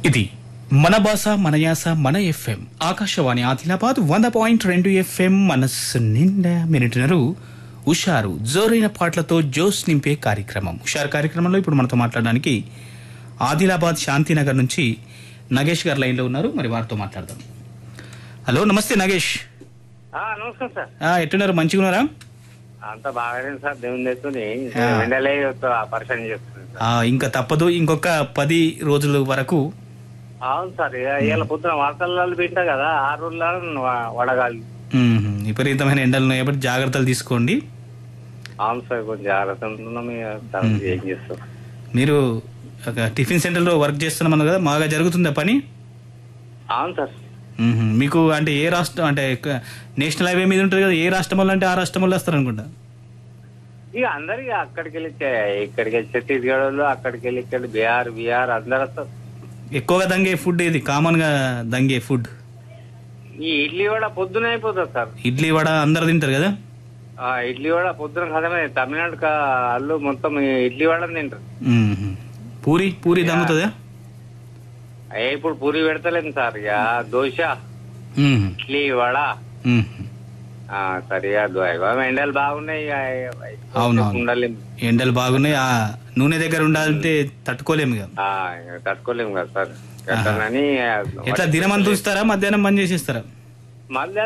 ఇది మన భాష మన యాస మన ఎఫ్ఎం ఆకాశవాణి ఆదిలాబాద్ వంద పాయింట్ రెండు ఎఫ్ఎం మనస్సు నిండా మినిటినరు ఉషారు జోరైన పాటలతో జోస్ నింపే కార్యక్రమం ఉషారు కార్యక్రమంలో ఇప్పుడు మనతో మాట్లాడడానికి ఆదిలాబాద్ శాంతినగర్ నుంచి నగేష్ గారు లైన్లో ఉన్నారు మరి వారితో మాట్లాడదాం హలో నమస్తే నగేష్ ఆ, నమస్కారం సార్ ఆ, ఎట్టున్నారు మంచిగా ఉన్నారా అంత బాగానే ఉంది సార్ దేవుని తెచ్చుని ఆ. ఎండలే పరిచయం చేస్తుంది సార్ ఆ, ఇంకా తప్పదు ఇంకొక పది రోజుల వరకు అవును సార్ ఇక ఇవాళ పొద్దున వార్తలలో పెట్టా కదా ఆ రోజుల్లో వడగాలి మ్మ్. విపరీతమైన ఎండలు ఉన్నాయి కాబట్టి జాగ్రత్తలు తీసుకోండి అవును సార్ కొంచెం జాగ్రత్త ఉంటున్నాం ఇక సార్ ఏం చేస్తాం మీరు ఒక టిఫిన్ సెంటర్లో వర్క్ చేస్తున్నామన్నారు కదా బాగా జరుగుతుందా పని అవును సార్ మ్మ్. మీకు అంటే ఏ రాష్ట్రం అంటే క- నేషనల్ హైవే మీద ఉంటుంది కదా ఏ రాష్ట్రం వాళ్ళు అంటే ఆ రాష్ట్రం వాళ్ళు వస్తారు అనుకుంటా ఇక అందరికి అక్కడికి వెళ్ళి చే- ఇక్కడికి వెళ్ళి ఛత్తీస్గఢ్ వాళ్ళు అక్కడికి వెళ్ళి ఇక్కడ బీహార్ బీహార్ అందరు వస్తారు ఎక్కువగా దంగే ఫుడ్ ఇది కామన్ గా దంగే ఫుడ్ ఈ ఇడ్లీ వడ పొద్దున అయిపోతుంది సార్ ఇడ్లీ వడ అందరు తింటారు కదా ఆ ఇడ్లీ వడ పొద్దున కదమే తమిళనాడు కా- వాళ్ళు మొత్తం ఈ ఇడ్లీ వడ తింటారు మ్మ్. పూరి పూరి దంగుతుందా ఏ ఇప్పుడు పూరి పెడతలేము సార్ ఇక దోశ మ్మ్. ఇడ్లీ వడ మ్మ్. ఆ, సరిగా ద్వైవం ఎండలు బాగున్నాయి ఇక అవునవును. ఉండలేము ఎండలు బాగున్నాయి ఆ నూనె దగ్గర ఉండాలంటే తట్టుకోలేము ఇక ఆ, ఇక తట్టుకోలేము కదా సార్ కట్టనని ఎట్లా దినం అంత ఉంచుతారా మధ్యాహ్నం బంద్ చేసేస్తారా మళ్ళీ